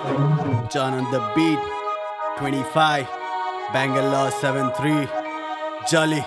John on the beat, 25, Bangalore 7-3, Jolly.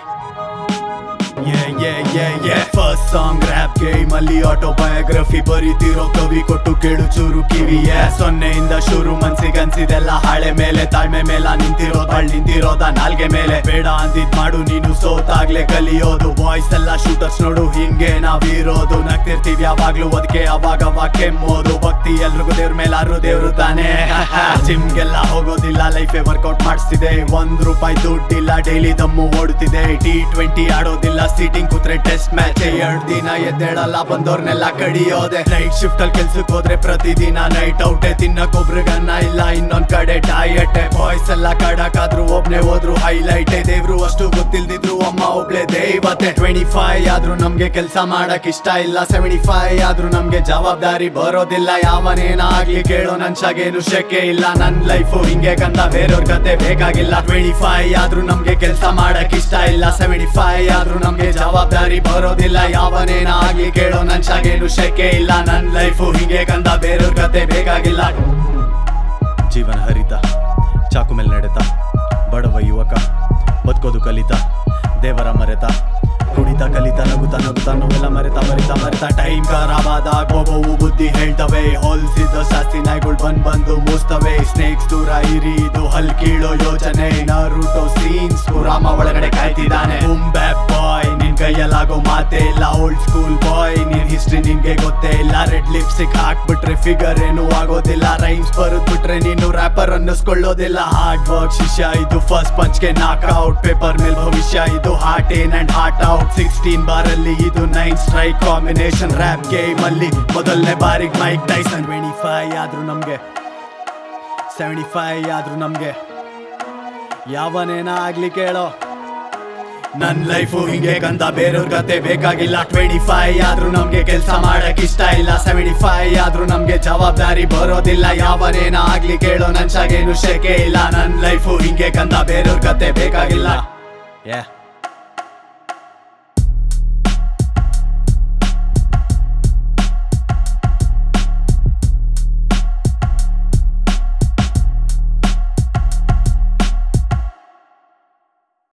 Yeah, yeah, yeah, yeah. First song rap game ಅಲ್ಲಿ autobiography ಬರೀತಿರೋ ಕವಿ ಕೊಟ್ಟು ಕೇಳು ಚೂರು ಕಿವಿ yeah. ಸೊನ್ನೆಯಿಂದ ಶುರು ಮನ್ಸಿಗನ್ಸಿದೆಲ್ಲ ಹಾಳೆ ಮೇಲೆ ತಾಳ್ಮೆ ಮೇಲ ನಿಂತಿರೋ ಬಾಳ್ ನಿಂತಿರೋದ ನಾಲ್ಗೆ ಮೇಲೆ ಬೇಡ ಅಂದಿದ್ ಮಾಡು ನೀನು ಸೋತಾಗ್ಲೇ ಕಲಿಯೋದು ಬಾಯ್ಸ್ ಎಲ್ಲ ಶೂಟರ್ಸ್ ನೋಡು ಹಿಂಗೆ ನಾವಿರೋದು ನಗ್ತಿರ್ತೀವಿ ಯಾವಾಗ್ಲೂ ಅದಕ್ಕೆ ಅವಾಗ ಅವಾಗ ಕೆಮ್ಮೋದು ಭಕ್ತಿ ಎಲ್ರಿಗೂ ದೇವ್ರ ಮೇಲಾರು ದೇವ್ರು ತಾನೇ ಜಿಮ್ಗೆಲ್ಲ ಹೋಗೋದಿಲ್ಲ ಲೈಫೇ ವರ್ಕೌಟ್ ಮಾಡಿಸ್ತಿದೆ ಒಂದ್ ರೂಪಾಯಿ ದುಡ್ಡಿಲ್ಲ ಡೈಲಿ ದಮ್ಮು ಓಡುತ್ತಿದೆ ಟಿ ಟ್ವೆಂಟಿ ಆಡೋದಿಲ್ಲ ಸೀಟಿಂಗ್ ಕೂತ್ರೆ ಟೆಸ್ಟ್ ಮ್ಯಾಚ್ ಎರಡ್ ದಿನ ಎದ್ದೇಳಲ್ಲ ಬಂದವ್ರನ್ನೆಲ್ಲ ಕಡಿಯೋದೆ ನೈಟ್ ಶಿಫ್ಟ್ ಅಲ್ಲಿ ಕೆಲ್ಸಕ್ಕೆ ಹೋದ್ರೆ ಪ್ರತಿದಿನ ನೈಟ್ ಔಟೆ ತಿನ್ನಕ್ ಒಬ್ರಿಗನ್ನ ಇಲ್ಲ ಇನ್ನೊಂದ್ ಕಡೆ ಡಯಟೆ ಬಾಯ್ಸ್ ಎಲ್ಲ ಕಡಕಾದ್ರು ಒಬ್ನೇ ಹೋದ್ರು ಹೈಲೈಟ್ ದೇವ್ರು ಅಷ್ಟು ಗೊತ್ತಿಲ್ದಿದ್ರು ಅಮ್ಮ ಒಬ್ಳೆ ದೇವತೆ ಟ್ವೆಂಟಿ ಫೈವ್ ಆದ್ರೂ ನಮ್ಗೆ ಕೆಲ್ಸ ಮಾಡಕ್ ಇಷ್ಟ ಇಲ್ಲ ಸೆವೆಂಟಿ ಫೈವ್ ಆದ್ರೂ ನಮ್ಗೆ ಜವಾಬ್ದಾರಿ ಬರೋದಿಲ್ಲ ಯಾವನೇನಾಗ್ಲಿ ಕೇಳೋ ನನ್ ಶಾಗೇನು ಶೆಕೆ ಇಲ್ಲ ನನ್ ಲೈಫು ಹಿಂಗೆ ಕಂದ ಬೇರೆಯವ್ರ ಕತೆ ಬೇಕಾಗಿಲ್ಲ ಟ್ವೆಂಟಿ ಫೈವ್ ಆದ್ರೂ ನಮ್ಗೆ ಕೆಲ್ಸ ಮಾಡಕ್ ಇಷ್ಟ ಇಲ್ಲ ಸೆವೆಂಟಿ ಫೈವ್ ಆದ್ರೂ ನಮ್ಗೆ ಜವಾಬ್ದಾರಿ ಬರೋದಿಲ್ಲ ಯಾವನೇನಾಗ್ಲಿ ಕೇಳೋ ನನ್ ಶಾಗೇನು ಶೆಕೆ ಇಲ್ಲ ನನ್ ಲೈಫು ಹಿಂಗೆ ಕಂದ ಬೇರೆಯವ್ರ ಕತೆ ಬೇಕಾಗಿಲ್ಲ ಜೀವನ ಹರಿತ ಚಾಕು ಮೇಲೆ ನಡೆತ ಬಡವ ಯುವಕ ಬದುಕೋದು ಕಲಿತ ದೇವರ ಮರೆತ ಕುಡಿತ ಕಲಿತ ನಗುತ್ತ ನಗುತ್ತ ನೋವೆಲ್ಲ ಮರೆತ ಮರೆತ ಮರೆತ ಟೈಮ್ ಖರಾಬಾದಾಗ ಗೋಬೋವು ಬುದ್ಧಿ ಹೇಳ್ತವೆ ಹೋಲ್ಸಿದ ಶಾಸ್ತಿ ನಾಯಿಗಳು ಬಂದ್ ಬಂದು ಮೂಸ್ತವೆ ಸ್ನೇಕ್ಸ್ ದೂರ ಇರಿ ಇದು ಹಲ್ ಕೀಳೋ ಯೋಚನೆ ನರುಟೋ ಸೀನ್ಸ್ ರಾಮ ಒಳಗಡೆ ಕಾಯ್ತಿದ್ದಾನೆ ಮುಂಬೆ ಬಾಯ್ ನಿನ್ ಕೈಯಲ್ಲಾಗೋ ಮಾತೇ ಇಲ್ಲ ಓಲ್ಡ್ ಸ್ಕೂಲ್ ಬಾಯ್ ನಿನ್ ಹಿಸ್ಟ್ರಿ ನಿನ್ಗೆ ಗೊತ್ತೇ ಇಲ್ಲ ರೆಡ್ ಲಿಪ್ಸ್ಟಿಕ್ ಹಾಕ್ಬಿಟ್ರೆ ಫಿಗರ್ ಏನು ಆಗೋದಿಲ್ಲ ರೈಮ್ಸ್ ಬರುದ್ ಬಿಟ್ರೆ ನೀನು ರ್ಯಾಪರ್ ಅನ್ನಿಸ್ಕೊಳ್ಳೋದಿಲ್ಲ ಹಾರ್ಡ್ ವರ್ಕ್ ಶಿಷ್ಯ ಇದು ಫಸ್ಟ್ ಪಂಚ್ಗೆ ನಾಕ್ ಔಟ್ ಪೇಪರ್ ಮೇಲ್ ಭವಿಷ್ಯ ಇದು ಹಾರ್ಟ್ ಏನ್ and heart out sixteen bar ಅಲ್ಲಿ ಇದು nine strike combination rap game ಅಲ್ಲಿ ಮೊದಲನೇ ಬಾರಿಗೆ ಮೈಕ್ ಟೈಸನ್ ಟ್ವೆಂಟಿ ಫೈವ್ ಆದ್ರೂ ನಮ್ಗೆ ಸೆವೆಂಟಿ ಫೈವ್ ಆದ್ರೂ ನಮ್ಗೆ ಯಾವನೇನ ಆಗ್ಲಿ ಕೇಳೋ ನನ್ ಲೈಫು ಹಿಂಗೆ ಕಂದ ಬೇರೆಯವ್ರ ಕತೆ ಬೇಕಾಗಿಲ್ಲ ಟ್ವೆಂಟಿ ಫೈವ್ ಆದ್ರೂ ನಮ್ಗೆ ಕೆಲ್ಸ ಮಾಡಕ್ ಇಷ್ಟ ಇಲ್ಲ ಸೆವೆಂಟಿ ಫೈವ್ ಆದ್ರೂ ನಮ್ಗೆ ಜವಾಬ್ದಾರಿ ಬರೋದಿಲ್ಲ ಯಾವನೇನ ಆಗ್ಲಿ ಕೇಳೋ ನನ್ ಶಾಗೇನು ಶೇಕೆ ಇಲ್ಲ ನನ್ ಲೈಫು ಹಿಂಗೆ ಕಂದ ಬೇರೆಯವ್ರ ಕತೆ ಬೇಕಾಗಿಲ್ಲ ಯಾ